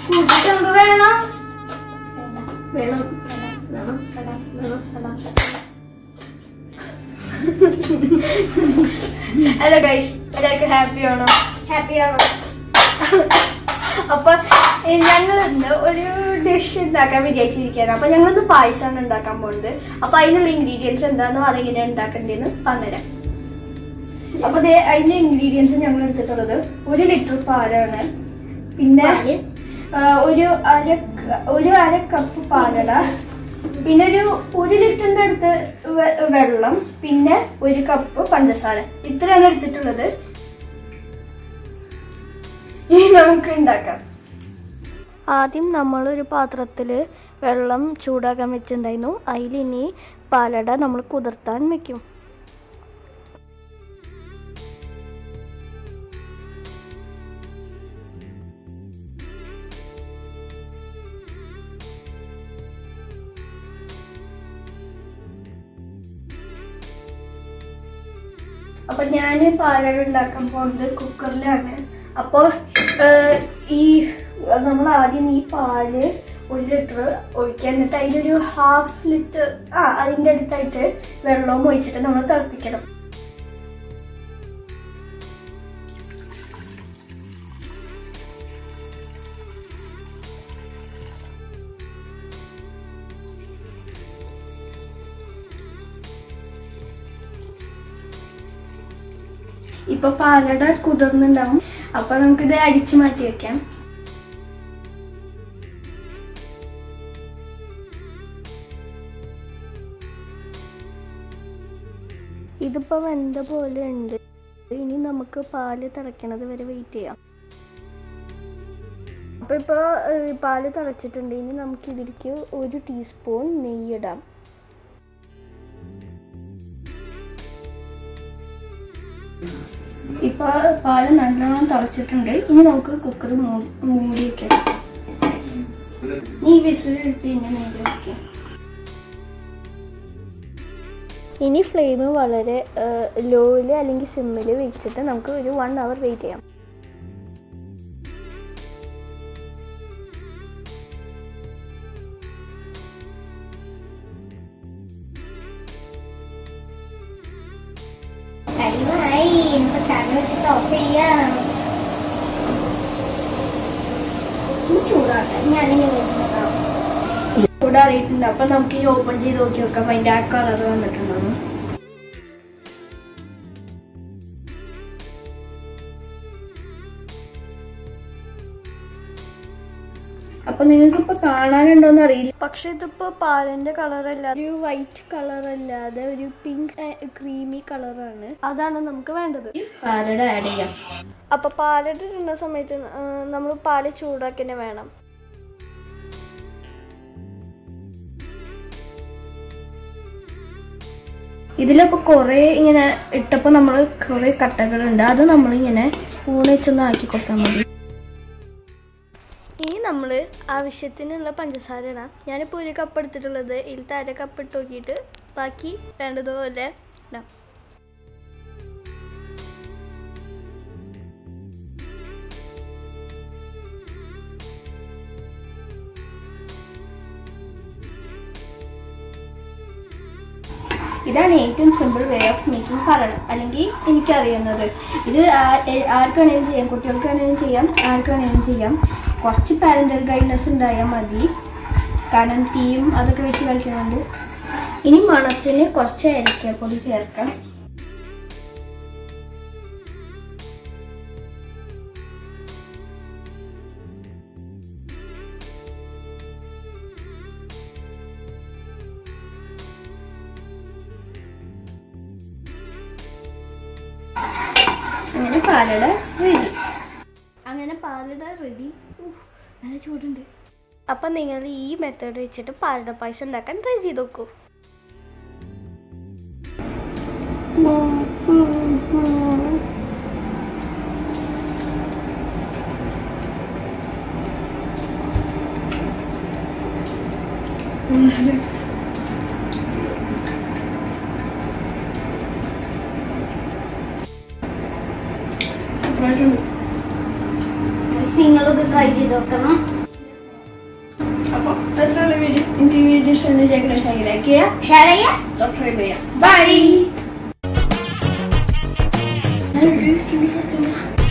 കുടിച്ചിട്ട് നമുക്ക് വേണം വേണം വേണം വേണം വേണം വേണം ഹലോ ഗൈസ് എല്ലാവർക്കും ഹാപ്പി ആണോ ഹാപ്പി ആണോ അപ്പൊ ഞങ്ങൾ ഇന്ന് ഒരു ഡിഷ് ഉണ്ടാക്കാൻ വിചാരിച്ചിരിക്കുകയാണ് അപ്പൊ ഞങ്ങൾ ഇന്ന് പായസമാണ് ഉണ്ടാക്കാൻ പോകുന്നത് അപ്പൊ അതിനുള്ള ഇൻഗ്രീഡിയൻസ് എന്താണെന്നോ അതെങ്ങനെയാണ് ഉണ്ടാക്കേണ്ടതെന്ന് പറഞ്ഞുതരാം അപ്പൊ ദേ അതിന്റെ ഇൻഗ്രീഡിയൻസ് ഞങ്ങൾ എടുത്തിട്ടുള്ളത് ഒരു ലിറ്റർ പാലാണ് പിന്നെ പാല്. ആ, ഒരു അര ക- ഒരു അര കപ്പ് പാലട പിന്നെ ഒരു ഒരു ലിറ്ററിന്റെ അടുത്ത് വെ- വെള്ളം പിന്നെ ഒരു കപ്പ് പഞ്ചസാര ഇത്രയാണ് എടുത്തിട്ടുള്ളത് ഇനി നമുക്ക് ഉണ്ടാക്കാം ആദ്യം നമ്മൾ ഒരു പാത്രത്തിൽ വെള്ളം ചൂടാക്കാൻ വെച്ചിട്ടുണ്ടായിരുന്നു അതിൽ ഇനി പാലട നമ്മൾ കുതിർത്താൻ വെക്കും അപ്പൊ ഞാൻ പാലട ഉണ്ടാക്കാൻ പോകുന്നത് കുക്കറിലാണ് അപ്പോൾ ഈ നമ്മൾ ആദ്യം ഈ പാല് ഒരു ലിറ്റർ ഒഴിക്കുക എന്നിട്ട് അതിലൊരു ഹാഫ് ലിറ്റർ ആ അതിൻ്റെ അടുത്തായിട്ട് വെള്ളവും ഒഴിച്ചിട്ട് നമ്മൾ തിളപ്പിക്കണം ഇപ്പൊ പാലട കുതിർന്നുണ്ടാവും അപ്പൊ നമുക്കിത് അരിച്ചു മാറ്റി വെക്കാം ഇതിപ്പോ വെന്ത പോലെ ഉണ്ട് ഇനി നമുക്ക് പാല് തിളയ്ക്കണത് വരെ വെയിറ്റ് ചെയ്യാം അപ്പൊ ഇപ്പൊ ഏഹ്, പാല് തിളച്ചിട്ടുണ്ട് ഇനി നമുക്ക് ഇതിലേക്ക് ഒരു ടീസ്പൂൺ നെയ്യിടാം ഇപ്പൊ പാല് നല്ലോണം തിളച്ചിട്ടുണ്ട് ഇനി നമുക്ക് കുക്കർ മൂടി വെക്കാം ഈ വിസിലെടുത്ത് ഇനി മൂടി വെക്കാം ഇനി ഫ്ലെയിം വളരെ ലോയിൽ അല്ലെങ്കിൽ സിമ്മിൽ വെച്ചിട്ട് നമുക്ക് ഒരു വൺ അവർ വെയിറ്റ് ചെയ്യാം ടൈമായി ഇപ്പൊ ചാനൽ വെച്ചിട്ട് ഓഫ് ചെയ്യാം ചൂടാട്ടെ ഞാനിങ്ങനെ വരുന്നതാവും ചൂടാറിയിട്ടുണ്ട് അപ്പൊ നമുക്ക് ഈ ഓപ്പൺ ചെയ്ത് നോക്കി നോക്കാം അതിന്റെ ആ കളർ വന്നിട്ടുണ്ടോന്ന് അപ്പൊ നിങ്ങൾക്ക് ഇപ്പൊ കാണാനുണ്ടോന്ന് അറിയില്ല പക്ഷെ ഇതിപ്പോ പാലിന്റെ കളർ അല്ല ഒരു വൈറ്റ് കളർ അല്ലാതെ ഒരു പിങ്ക് ക്രീമി കളറാണ് അതാണ് നമുക്ക് വേണ്ടത് പാലട ആഡ് ചെയ്യാം അപ്പൊ പാലട ഇടുന്ന സമയത്ത് നമ്മൾ പാല് ചൂടാക്കി തന്നെ വേണം ഇതിലിപ്പോ കുറെ ഇങ്ങനെ ഇട്ടപ്പോ നമ്മൾ കുറെ കട്ടകളുണ്ട് അത് നമ്മൾ ഇങ്ങനെ സ്പൂൺ വെച്ചൊന്ന് ആക്കി കൊടുത്താൽ മതി ഇനി നമ്മൾ ആവശ്യത്തിനുള്ള പഞ്ചസാര ഇടാം ഞാനിപ്പോൾ ഒരു കപ്പ് എടുത്തിട്ടുള്ളത് ഇതിലത്തെ അര കപ്പ് ഇട്ട് നോക്കിയിട്ട് ബാക്കി വേണ്ടതുപോലെ ഇടാം ഇതാണ് ഏറ്റവും simple way of making colour അല്ലെങ്കിൽ എനിക്കറിയുന്നത് ഇത് ആ- എ- ആർക്ക് വേണേലും ചെയ്യാം കുട്ടികൾക്ക് വേണേലും ചെയ്യാം ആർക്ക് വേണേലും ചെയ്യാം കുറച്ച് പാരൻ്റൽ ഗൈഡൻസ് ഉണ്ടായാൽ മതി കാരണം തീയും അതൊക്കെ വെച്ച് കളിക്കുന്നുണ്ട് ഇനി മണത്തിന് കുറച്ച് ഏലക്കാപ്പൊടി ചേർക്കാം അങ്ങനെ പാലട റെഡി അങ്ങനെ പാലട റെഡി നല്ല ചൂടുണ്ട് അപ്പം നിങ്ങൾ ഈ മെത്തേഡ് വെച്ചിട്ട് പാലട പായസം ഉണ്ടാക്കാൻ ട്രൈ ചെയ്ത് നോക്കൂ നിങ്ങളത് ട്രൈ ചെയ്ത് നോക്കണം വീഡിയോ ഇഷ്ടമെന്ന് വിചാരിക്കണം ലൈക്ക് ചെയ്യുക ഷെയർ ചെയ്യാം സബ്സ്ക്രൈബ് ചെയ്യുക ബൈ